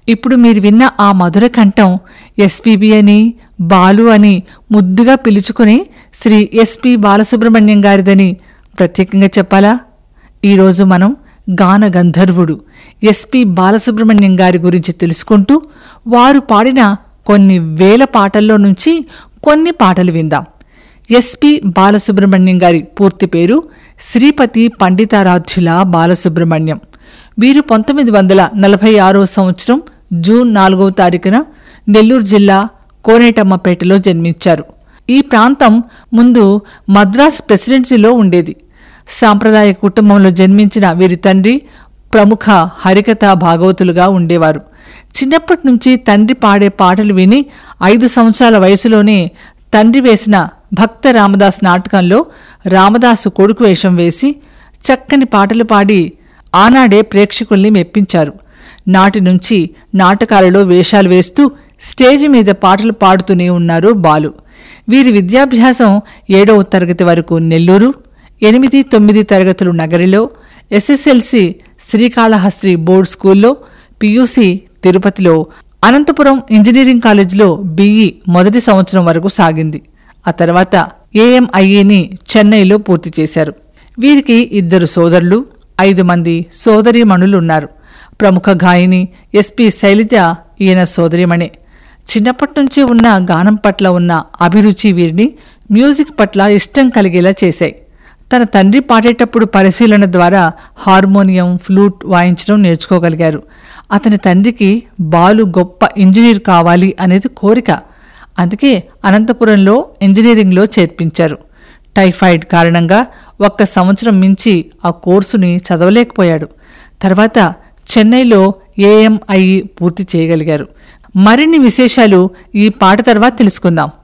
ఇప్పుడు మీరు విన్న ఆ మధుర కంఠం ఎస్పీబి అని బాలు అని ముద్దుగా పిలుచుకుని శ్రీ ఎస్పి బాలసుబ్రహ్మణ్యం గారిదని ప్రత్యేకంగా చెప్పాలా ఈరోజు మనం గాన గంధర్వుడు ఎస్పి బాలసుబ్రహ్మణ్యం గారి గురించి తెలుసుకుంటూ వారు పాడిన కొన్ని వేల పాటల్లో నుంచి కొన్ని పాటలు విందాం ఎస్పి బాలసుబ్రహ్మణ్యం గారి పూర్తి పేరు శ్రీపతి పండితారాధ్యుల బాలసుబ్రహ్మణ్యం వీరు పంతొమ్మిది వందల నలభై ఆరో సంవత్సరం జూన్ నాలుగవ తారీఖున నెల్లూరు జిల్లా కోనేటమ్మపేటలో జన్మించారు ఈ ప్రాంతం ముందు మద్రాస్ ప్రెసిడెన్సీలో ఉండేది సాంప్రదాయ కుటుంబంలో జన్మించిన వీరి తండ్రి ప్రముఖ హరికథా భాగవతులుగా ఉండేవారు చిన్నప్పటి నుంచి తండ్రి పాడే పాటలు విని ఐదు సంవత్సరాల వయసులోనే తండ్రి వేసిన భక్త రామదాస్ నాటకంలో రామదాసు కొడుకు వేషం వేసి చక్కని పాటలు పాడి ఆనాడే ప్రేక్షకుల్ని మెప్పించారు నాటి నుంచి నాటకాలలో వేషాలు వేస్తూ స్టేజి మీద పాటలు పాడుతూనే ఉన్నారు బాలు వీరి విద్యాభ్యాసం ఏడవ తరగతి వరకు నెల్లూరు ఎనిమిది తొమ్మిది తరగతులు నగరిలో ఎస్ఎస్ఎల్సి శ్రీకాళహస్తి బోర్డ్ స్కూల్లో పియూసి తిరుపతిలో అనంతపురం ఇంజనీరింగ్ కాలేజీలో బీఈ మొదటి సంవత్సరం వరకు సాగింది ఆ తర్వాత ఏఎంఐఏని చెన్నైలో పూర్తి చేశారు వీరికి ఇద్దరు సోదరులు ఐదు మంది సోదరీమణులున్నారు ప్రముఖ గాయని ఎస్పి శైలజ ఈయన సోదరిమణే చిన్నప్పటి నుంచి ఉన్న గానం పట్ల ఉన్న అభిరుచి వీరిని మ్యూజిక్ పట్ల ఇష్టం కలిగేలా చేశాయి తన తండ్రి పాడేటప్పుడు పరిశీలన ద్వారా హార్మోనియం ఫ్లూట్ వాయించడం నేర్చుకోగలిగారు అతని తండ్రికి బాలు గొప్ప ఇంజనీర్ కావాలి అనేది కోరిక అందుకే అనంతపురంలో ఇంజనీరింగ్లో చేర్పించారు టైఫాయిడ్ కారణంగా ఒక్క సంవత్సరం మించి ఆ కోర్సుని చదవలేకపోయాడు తర్వాత చెన్నైలో ఏఎంఐ పూర్తి చేయగలిగారు మరిన్ని విశేషాలు ఈ పాట తర్వాత తెలుసుకుందాం